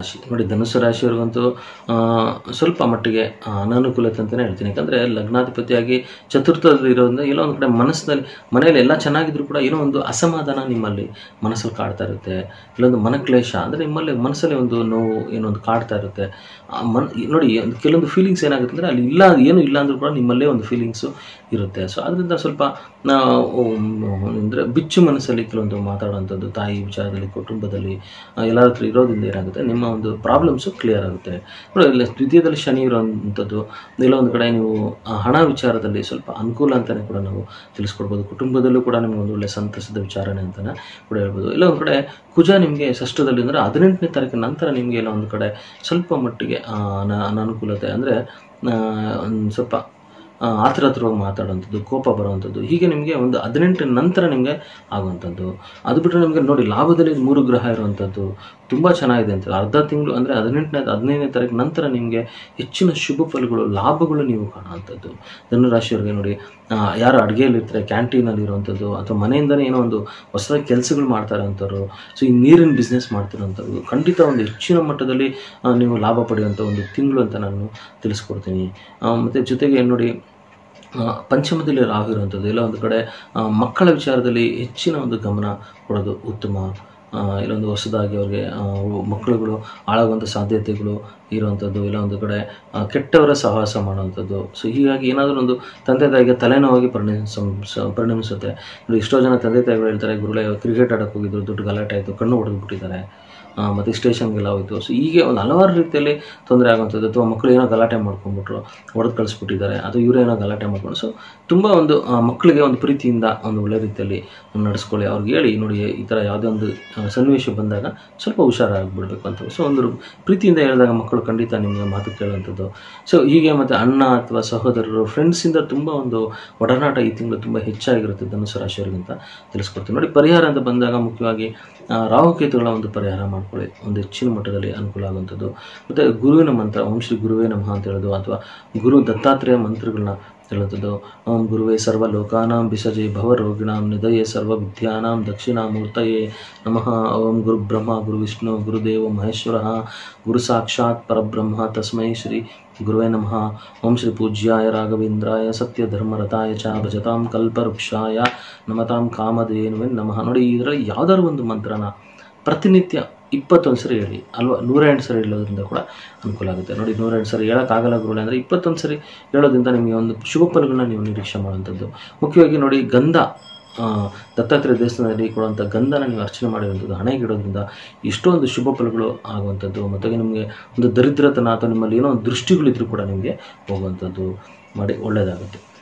ರಾಶಿ ನೋಡಿ ಧನುಸು ರಾಶಿಯವ್ರಿಗಂತೂ ಆ, ಸ್ವಲ್ಪ ಮಟ್ಟಿಗೆ ಆ, ಅನಾನುಕೂಲತೆ ಅಂತಲೇ ಹೇಳ್ತೀನಿ ಯಾಕಂದರೆ ಲಗ್ನಾಧಿಪತಿಯಾಗಿ ಚತುರ್ಥದಲ್ಲಿ ಇರೋದ್ರಿಂದ ಎಲ್ಲೋ ಒಂದು ಕಡೆ ಮನಸ್ಸಿನಲ್ಲಿ ಮನೆಯಲ್ಲಿ ಎಲ್ಲ ಚೆನ್ನಾಗಿದ್ರು ಕೂಡ ಏನೋ ಒಂದು ಅಸಮಾಧಾನ ನಿಮ್ಮಲ್ಲಿ ಮನಸ್ಸಲ್ಲಿ ಕಾಡ್ತಾ ಇರುತ್ತೆ ಇಲ್ಲೊಂದು ಮನಕ್ಲೇಶ ಅಂದರೆ ನಿಮ್ಮಲ್ಲಿ ಮನಸ್ಸಲ್ಲಿ ಒಂದು ನೋವು ಏನೋ ಒಂದು ಕಾಡ್ತಾ ಇರುತ್ತೆ ಆ ಮನ್ ನೋಡಿ ಒಂದು ಕೆಲವೊಂದು ಫೀಲಿಂಗ್ಸ್ ಏನಾಗುತ್ತೆ ಅಂದರೆ ಅಲ್ಲಿ ಇಲ್ಲ ಏನು ಇಲ್ಲ ಅಂದರೂ ಕೂಡ ನಿಮ್ಮಲ್ಲೇ ಒಂದು ಫೀಲಿಂಗ್ಸು ಇರುತ್ತೆ ಸೊ ಅದರಿಂದ ಸ್ವಲ್ಪ ಅಂದರೆ ಬಿಚ್ಚು ಮನಸ್ಸಲ್ಲಿ ಕೆಲವೊಂದು ಮಾತಾಡುವಂಥದ್ದು ತಾಯಿ ವಿಚಾರದಲ್ಲಿ ಕುಟುಂಬದಲ್ಲಿ ಆ, ಎಲ್ಲರ ಹತ್ರ ಇರೋದ್ರಿಂದ ಏನಾಗುತ್ತೆ ನಿಮ್ಮ ಒಂದು ಪ್ರಾಬ್ಲಮ್ಸು ಕ್ಲಿಯರ್ ಆಗುತ್ತೆ ನೋಡಿ ಇಲ್ಲಿ ದ್ವಿತೀಯದಲ್ಲಿ ಶನಿ ಇರೋವಂಥದ್ದು ಎಲ್ಲೋ ಒಂದು ಕಡೆ ನೀವು ಆ, ಹಣ ವಿಚಾರದಲ್ಲಿ ಸ್ವಲ್ಪ ಅನುಕೂಲ ಅಂತಲೇ ಕೂಡ ನಾವು ತಿಳಿಸ್ಕೊಡ್ಬೋದು ಕುಟುಂಬದಲ್ಲೂ ಕೂಡ ನಿಮಗೆ ಒಂದು ಒಳ್ಳೆ ಸಂತಸದ ವಿಚಾರಣೆ ಅಂತಲೇ ಕೂಡ ಹೇಳ್ಬೋದು ಎಲ್ಲ ಒಂದು ಕಡೆ ಕುಜ ನಿಮಗೆ ಷಷ್ಠದಲ್ಲಿ ಅಂದರೆ ಹದಿನೆಂಟನೇ ತಾರೀಕಿನ ನಂತರ ನಿಮಗೆ ಎಲ್ಲ ಒಂದು ಕಡೆ ಸ್ವಲ್ಪ ಮಟ್ಟಿಗೆ ಆ, ಅನ- ಅನಾನುಕೂಲತೆ ಅಂದರೆ ಒಂದು ಸ್ವಲ್ಪ ಆ, ಆತರ ಹತ್ರವಾಗಿ ಮಾತಾಡುವಂಥದ್ದು ಕೋಪ ಬರುವಂಥದ್ದು ಹೀಗೆ ನಿಮಗೆ ಒಂದು ಹದಿನೆಂಟರ ನಂತರ ನಿಮಗೆ ಆಗುವಂಥದ್ದು ಅದು ಬಿಟ್ಟರೆ ನಿಮಗೆ ನೋಡಿ ಲಾಭದಲ್ಲಿ ಮೂರು ಗ್ರಹ ಇರುವಂಥದ್ದು ತುಂಬ ಚೆನ್ನಾಗಿದೆ ಅಂತ ಅರ್ಧ ತಿಂಗಳು ಅಂದರೆ ಹದಿನೆಂಟನೇ ಹದಿನೈದನೇ ತಾರೀಕು ನಂತರ ನಿಮಗೆ ಹೆಚ್ಚಿನ ಶುಭ ಫಲಗಳು ಲಾಭಗಳು ನೀವು ಕಾಣುವಂಥದ್ದು ಧನುರಾಶಿಯವರಿಗೆ ನೋಡಿ ಆ, ಯಾರು ಅಡುಗೆಯಲ್ಲಿರ್ತಾರೆ ಕ್ಯಾಂಟೀನಲ್ಲಿ ಇರುವಂಥದ್ದು ಅಥವಾ ಮನೆಯಿಂದನೇ ಏನೋ ಒಂದು ಹೊಸದಾಗಿ ಕೆಲಸಗಳು ಮಾಡ್ತಾ ಇರೋಂಥವ್ರು ಸೊ ಈ ನೀರಿನ ಬಿಸ್ನೆಸ್ ಮಾಡ್ತಿರೋಂಥವ್ರು ಖಂಡಿತ ಒಂದು ಹೆಚ್ಚಿನ ಮಟ್ಟದಲ್ಲಿ ಆ, ನೀವು ಲಾಭ ಪಡೆಯುವಂಥ ಒಂದು ತಿಂಗಳು ಅಂತ ನಾನು ತಿಳಿಸ್ಕೊಡ್ತೀನಿ ಆ, ಮತ್ತು ಜೊತೆಗೆ ನೋಡಿ ಆ, ಪಂಚಮದಲ್ಲಿ ರಾಹು ಇರುವಂಥದ್ದು ಎಲ್ಲ ಒಂದು ಕಡೆ ಆ, ಮಕ್ಕಳ ವಿಚಾರದಲ್ಲಿ ಹೆಚ್ಚಿನ ಒಂದು ಗಮನ ಕೊಡೋದು ಉತ್ತಮ ಆ, ಇಲ್ಲೊಂದು ಹೊಸದಾಗಿ ಅವ್ರಿಗೆ ಆ, ಮಕ್ಕಳುಗಳು ಹಾಳಾಗುವಂಥ ಸಾಧ್ಯತೆಗಳು ಇರುವಂಥದ್ದು ಇಲ್ಲ ಒಂದು ಕಡೆ ಆ, ಕೆಟ್ಟವರ ಸಹವಾಸ ಮಾಡುವಂಥದ್ದು ಸೊ ಹೀಗಾಗಿ ಏನಾದರೂ ಒಂದು ತಂದೆ ತಾಯಿಗೆ ತಲೆನೋವಾಗಿ ಪರಿಣಿಸ ಸ- ಪರಿಣಮಿಸುತ್ತೆ ನೋಡಿ ಎಷ್ಟೋ ಜನ ತಂದೆ ತಾಯಿಗಳು ಹೇಳ್ತಾರೆ ಗುರುಳೆ ಕ್ರಿಕೆಟ್ ಆಡೋಕೆ ಹೋಗಿದ್ರು ದುಡ್ಡು ಗಲಾಟೆ ಆಯಿತು ಕಣ್ಣು ಹೊಡೆದು ಬಿಟ್ಟಿದ್ದಾರೆ ಆ, ಮತ್ತು ಸ್ಟೇಷನ್ಗೆಲ್ಲ ಹೋಯಿತು ಸೊ ಹೀಗೆ ಒಂದು ಹಲವಾರು ರೀತಿಯಲ್ಲಿ ತೊಂದರೆ ಆಗುವಂಥದ್ದು ಅಥವಾ ಮಕ್ಕಳು ಏನೋ ಗಲಾಟೆ ಮಾಡ್ಕೊಂಡ್ಬಿಟ್ರು ಹೊಡೆದು ಕಳಿಸ್ಬಿಟ್ಟಿದ್ದಾರೆ ಅಥವಾ ಇವರೇ ಏನೋ ಗಲಾಟೆ ಮಾಡ್ಕೊಂಡು ಸೊ ತುಂಬ ಒಂದು ಆ, ಮಕ್ಕಳಿಗೆ ಒಂದು ಪ್ರೀತಿಯಿಂದ ಒಂದು ಒಳ್ಳೆ ರೀತಿಯಲ್ಲಿ ನಡೆಸ್ಕೊಳ್ಳಿ ಅವ್ರಿಗೆ ಹೇಳಿ ನೋಡಿ ಈ ಥರ ಯಾವುದೇ ಒಂದು ಆ, ಸನ್ನಿವೇಶ ಬಂದಾಗ ಸ್ವಲ್ಪ ಹುಷಾರಾಗಿಬಿಡ್ಬೇಕು ಅಂತ ಸೊ ಒಂದು ಪ್ರೀತಿಯಿಂದ ಹೇಳಿದಾಗ ಮಕ್ಕಳು ಖಂಡಿತ ನಿಮಗೆ ಮಾತು ಕೇಳುವಂಥದ್ದು ಸೊ ಹೀಗೆ ಮತ್ತು ಅಣ್ಣ ಅಥವಾ ಸಹೋದರರು ಫ್ರೆಂಡ್ಸಿಂದ ತುಂಬ ಒಂದು ಒಡನಾಟ ಈ ತಿಂಗಳು ತುಂಬ ಹೆಚ್ಚಾಗಿರುತ್ತೆ ಧನುಸು ರಾಶಿಯವರಿಗಿಂತ ತಿಳಿಸ್ಕೊಡ್ತೀನಿ ನೋಡಿ ಪರಿಹಾರ ಅಂತ ಬಂದಾಗ ಮುಖ್ಯವಾಗಿ ಆ, ರಾಹುಕೇತುಗಳ ಒಂದು ಪರಿಹಾರ ಮಾಡ್ಕೊಳ್ಳಿ ಒಂದು ಹೆಚ್ಚಿನ ಮಟ್ಟದಲ್ಲಿ ಅನುಕೂಲ ಆಗುವಂಥದ್ದು ಮತ್ತು ಗುರುವಿನ ಮಂತ್ರ ಓಂ ಶ್ರೀ ಗುರುವೇ ನಮಃ ಅಂತ ಹೇಳೋದು ಅಥವಾ ಗುರು ದತ್ತಾತ್ರೇಯ ಮಂತ್ರಗಳನ್ನ ಹೇಳುವಂಥದ್ದು ಓಂ ಗುರುವೇ ಸರ್ವ ಲೋಕಾನಾಂ ಬಿಸಜೆ ಭವರೋಗಿಣಾಂ ನಿಧಯೇ ಸರ್ವ ವಿದ್ಯಾನಾಂ ದಕ್ಷಿಣಾಮೂರ್ತಯೇ ನಮಃ ಓಂ ಗುರು ಬ್ರಹ್ಮ ಗುರು ವಿಷ್ಣು ಗುರುದೇವ ಮಹೇಶ್ವರ ಗುರು ಸಾಕ್ಷಾತ್ ಪರಬ್ರಹ್ಮ ತಸ್ಮೈ ಶ್ರೀ ಗುರುವೇ ನಮಃ ಓಂ ಶ್ರೀ ಪೂಜ್ಯಾಯ ರಾಘವೇಂದ್ರಾಯ ಸತ್ಯ ಧರ್ಮರತಾಯ ಚ ಭಜತಾಂ ಕಲ್ಪವೃಕ್ಷಾಯ ನಮತಾಂ ಕಾಮಧೇನುವೆ ನಮಃ ನೋಡಿ ಇದರಲ್ಲಿ ಯಾವ್ದಾದ್ರು ಒಂದು ಮಂತ್ರನ ಪ್ರತಿನಿತ್ಯ ಇಪ್ಪತ್ತೊಂದು ಸರಿ ಹೇಳಿ ಅಲ್ವಾ ನೂರ ಎಂಟು ಸರಿ ಹೇಳೋದ್ರಿಂದ ಕೂಡ ಅನುಕೂಲ ಆಗುತ್ತೆ ನೋಡಿ ನೂರ ಎಂಟು ಸರಿ ಹೇಳೋಕ್ಕಾಗಲ್ಲ ಗುರುಗಳೇ ಅಂದರೆ ಇಪ್ಪತ್ತೊಂದು ಸರಿ ಹೇಳೋದ್ರಿಂದ ನಿಮಗೆ ಒಂದು ಶುಭ ಫಲಗಳನ್ನ ನೀವು ನಿರೀಕ್ಷೆ ಮಾಡುವಂಥದ್ದು ಮುಖ್ಯವಾಗಿ ನೋಡಿ ಗಂಧ ಆ, ದತ್ತಾತ್ರೇಯ ದೇವಸ್ಥಾನದಲ್ಲಿ ಕೊಡುವಂಥ ಗಂಧನ ನೀವು ಅರ್ಚನೆ ಮಾಡಿರುವಂಥದ್ದು ಹಣೆಗಿಡೋದ್ರಿಂದ ಎಷ್ಟೊಂದು ಶುಭ ಫಲಗಳು ಆಗುವಂಥದ್ದು ಮತ್ತು ನಿಮಗೆ ಒಂದು ದರಿದ್ರತನ ಅಥವಾ ನಿಮ್ಮಲ್ಲಿ ಏನೋ ಒಂದು ದೃಷ್ಟಿಗಳಿದ್ರೂ ಕೂಡ ನಿಮಗೆ ಹೋಗುವಂಥದ್ದು ಮಾಡಿ ಒಳ್ಳೆಯದಾಗುತ್ತೆ